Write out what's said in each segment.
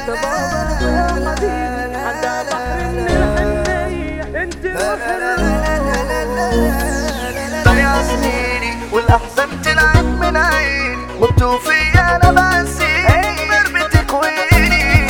انت بابا يا حبيبي عند بحر النهنية انت روح ضيع سنيني والاحزان طلعت من عيني مت فيا انا بعزيني مرمتك ويني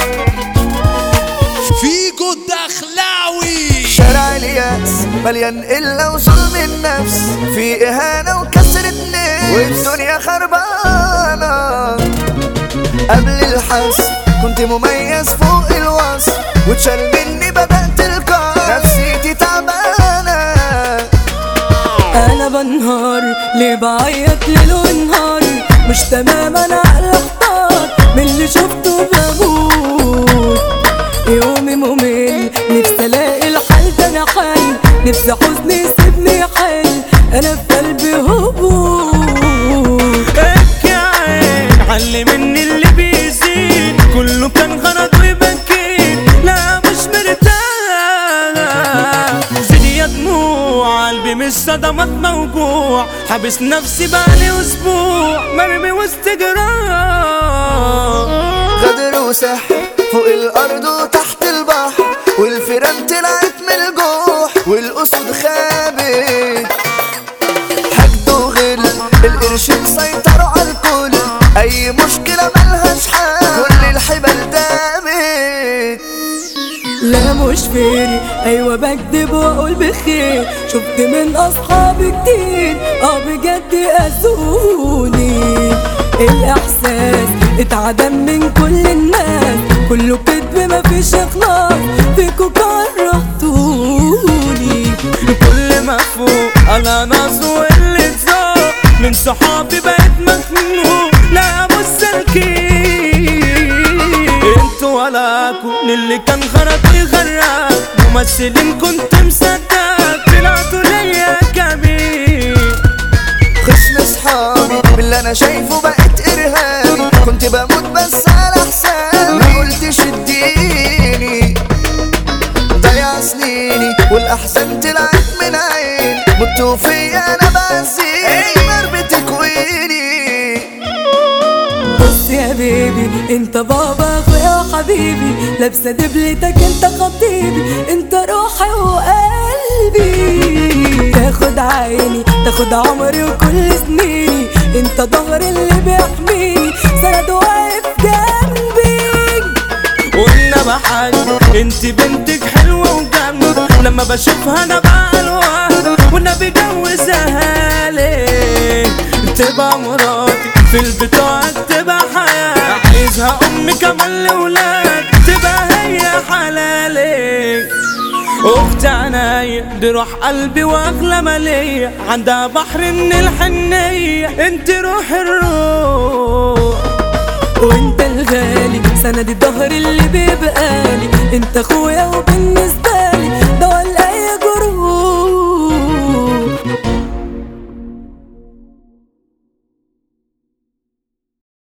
فيجو الدخلاوي شارع الياس مليان إلا وظلم النفس في إهانة وكسرة نفس والدنيا خربانة قبل الحس كنت مميز فوق الوصف واتشال مني بدأت القاس نفسيتي تعبانة انا بنهار ليه بعيط ليل ونهار مش تمام انا عقل احتار من اللي شفته بموت يومي ممل نفسي الاقي الحل ده انا حل نفسي حزني يسيبني حل انا في قلبي هبوط يا عين علي مني اللي بيزيد كله كان غرض وبكيت لا مش مرتاح زيني يا دموع قلبي مش صدمات موجوع حابس نفسي بقالي اسبوع مرمي وسط جراح غدر وسحر فوق الأرض وتحت البحر والفيران طلعت من الجوح والأسود خابت حقد وغل القرشين سيطروا على الكل أي مشكلة ملهاش حل كل الحبال دامت لا مش فيري ايوه بكدب واقول بخير شفت من اصحابي كتير اه بجد اذوني الاحساس اتعدم من كل الناس كله كدب مفيش اخلاص فيكوا كرهتوني كل ما فوق انا ناس وقلة ذوق من صحابي بقيت مخنوق لا ابص انتوا ولاكوا للي كان غرض يغرق ممثلين كنت مصدق طلعتوا ليا كمين خصم صحابي باللي انا شايفه بقيت ارهابي كنت بموت بس على حسابي ما قلتش اديني ضيع سنيني والاحزان طلعت من عيني مت فيا انا بعزيني مربتك ويني بص يا بيبي انت بابا اخويا وحبيبي لابسه دبلتك انت خطيبي انت روحي وقلبي تاخد عيني تاخد عمري وكل سنيني انت ظهري اللي بيحميني سند واقف جنبي قلنا بحاج انت بنتك حلوة وجامدة لما بشوفها انا بعلوها وانا بجوزها ليه تبقى مراتي في البطاقة تبقى حياة عايزها امي كمان لولاد تبقى هي حلالي اختي عناية دي روح قلبي واغلى مالية عندها بحر من الحنية انت روح الروح وانت الغالي سند الظهر اللي بيبقالي انت اخويا وب